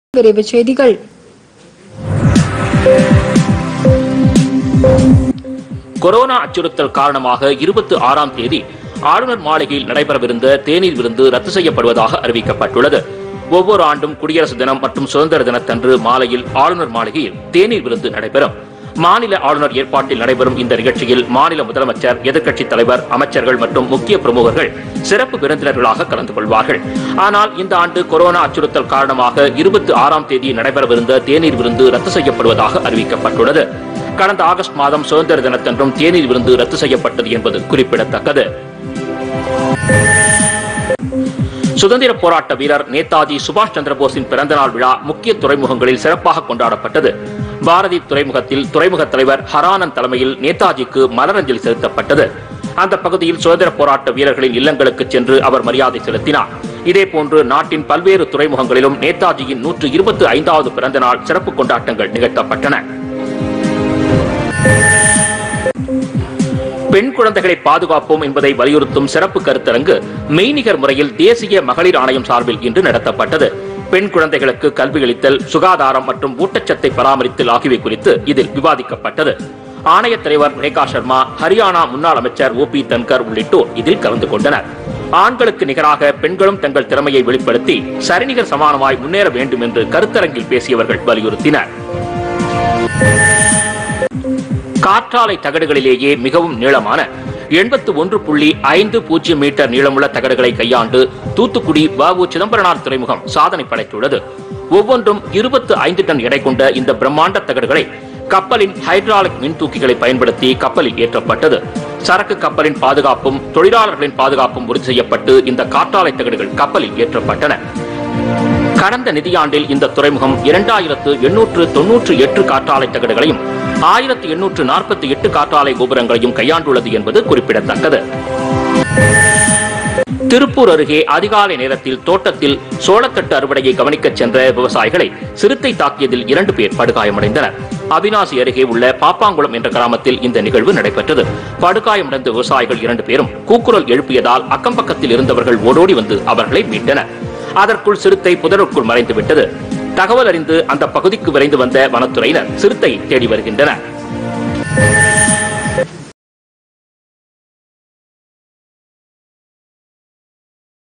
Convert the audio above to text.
விரைவுச் செய்திகள் கொரோனா அச்சுறுத்தல் காரணமாக இருபத்தி ஆறாம் தேதி ஆளுநர் மாளிகையில் நடைபெறவிருந்த தேநீர் விருந்து ரத்து செய்யப்படுவதாக அறிவிக்கப்பட்டுள்ளது ஒவ்வொரு ஆண்டும் குடியரசு தினம் மற்றும் சுதந்திர தினத்தன்று மாலையில் ஆளுநர் மாளிகையில் தேநீர் விருந்து நடைபெறும் மாநில ஆளுநர் ஏற்பாட்டில் நடைபெறும் இந்த நிகழ்ச்சியில் மாநில முதலமைச்சர் எதிர்க்கட்சித் தலைவர் அமைச்சர்கள் மற்றும் முக்கிய பிரமுகர்கள் சிறப்பு விருந்தினர்களாக கலந்து கொள்வார்கள் ஆனால் இந்த ஆண்டு கொரோனா அச்சுறுத்தல் காரணமாக இருபத்தி ஆறாம் தேதி நடைபெறவிருந்த தேநீர் விருந்து ரத்து செய்யப்படுவதாக அறிவிக்கப்பட்டுள்ளது கடந்த ஆகஸ்ட் மாதம் சுதந்திர தினத்தன்றும் தேநீர் விருந்து ரத்து செய்யப்பட்டது என்பது குறிப்பிடத்தக்கது சுதந்திர போராட்ட வீரர் நேதாஜி சுபாஷ் சந்திரபோஸின் பிறந்தநாள் விழா முக்கிய துறைமுகங்களில் சிறப்பாக கொண்டாடப்பட்டது பாரதி துறைமுகத்தில் துறைமுக தலைவர் ஹரானந்த் தலைமையில் நேதாஜிக்கு மலரஞ்சலி செலுத்தப்பட்டது அந்த பகுதியில் சுதந்திர போராட்ட வீரர்களின் இல்லங்களுக்கு சென்று அவர் மரியாதை செலுத்தினார் இதேபோன்று நாட்டின் பல்வேறு துறைமுகங்களிலும் நேதாஜியின் நூற்று இருபத்தி ஐந்தாவது பிறந்தநாள் சிறப்பு கொண்டாட்டங்கள் நிகழ்த்தப்பட்டன பெண் குழந்தைகளை பாதுகாப்போம் என்பதை வலியுறுத்தும் சிறப்பு கருத்தரங்கு மெய்நிகர் முறையில் தேசிய மகளிர் ஆணையம் சார்பில் இன்று நடத்தப்பட்டது பெண் குழந்தைகளுக்கு கல்வியளித்தல் சுகாதாரம் மற்றும் ஊட்டச்சத்தை பராமரித்தல் ஆகியவை குறித்து இதில் விவாதிக்கப்பட்டது ஆணைய தலைவர் ரேகா சர்மா ஹரியானா முன்னாள் அமைச்சர் ஓ பி தன்கர் உள்ளிட்டோர் இதில் கலந்து கொண்டனர் ஆண்களுக்கு நிகராக பெண்களும் தங்கள் திறமையை வெளிப்படுத்தி சரிநிகர் சமானமாய் முன்னேற வேண்டும் என்று கருத்தரங்கில் பேசியவர்கள் வலியுறுத்தினர் காற்றாலை தகடுகளிலேயே மிகவும் நீளமான எண்பத்து ஒன்று புள்ளி ஐந்து பூஜ்ஜியம் மீட்டர் நீளமுள்ள தகடுகளை கையாண்டு தூத்துக்குடி வஉ சிதம்பரனார் துறைமுகம் சாதனை படைத்துள்ளது ஒவ்வொன்றும் இருபத்து ஐந்து டன் எடை கொண்ட இந்த பிரம்மாண்ட தகடுகளை கப்பலின் ஹைட்ராலிக் மின்தூக்கிகளை பயன்படுத்தி கப்பலில் ஏற்றப்பட்டது சரக்கு கப்பலின் பாதுகாப்பும் தொழிலாளர்களின் பாதுகாப்பும் உறுதி செய்யப்பட்டு இந்த காற்றாலை தகடுகள் கப்பலில் ஏற்றப்பட்டன கடந்த நிதியாண்டில் இந்த துறைமுகம் இரண்டாயிரத்து எண்ணூற்று தொன்னூற்று எட்டு காற்றாலை தகடுகளையும் ஆயிரத்து எண்ணூற்று நாற்பத்தி எட்டு காற்றாலை கோபுரங்களையும் கையாண்டுள்ளது என்பது குறிப்பிடத்தக்கது திருப்பூர் அருகே அதிகாலை நேரத்தில் தோட்டத்தில் சோளத்தட்டு அறுவடையை கவனிக்கச் சென்ற விவசாயிகளை சிறுத்தை தாக்கியதில் இரண்டு பேர் படுகாயமடைந்தனர் அவினாசி அருகே உள்ள பாப்பாங்குளம் என்ற கிராமத்தில் இந்த நிகழ்வு நடைபெற்றது படுகாயமடைந்த விவசாயிகள் இரண்டு பேரும் கூக்குரல் எழுப்பியதால் அக்கம் பக்கத்தில் இருந்தவர்கள் ஓடோடி வந்து அவர்களை மீட்டனர் அதற்குள் சிறுத்தை புதருக்குள் மறைந்து விட்டது தகவல் அறிந்து அந்த பகுதிக்கு விரைந்து வந்த வனத்துறையினர் சிறுத்தை தேடி வருகின்றனர்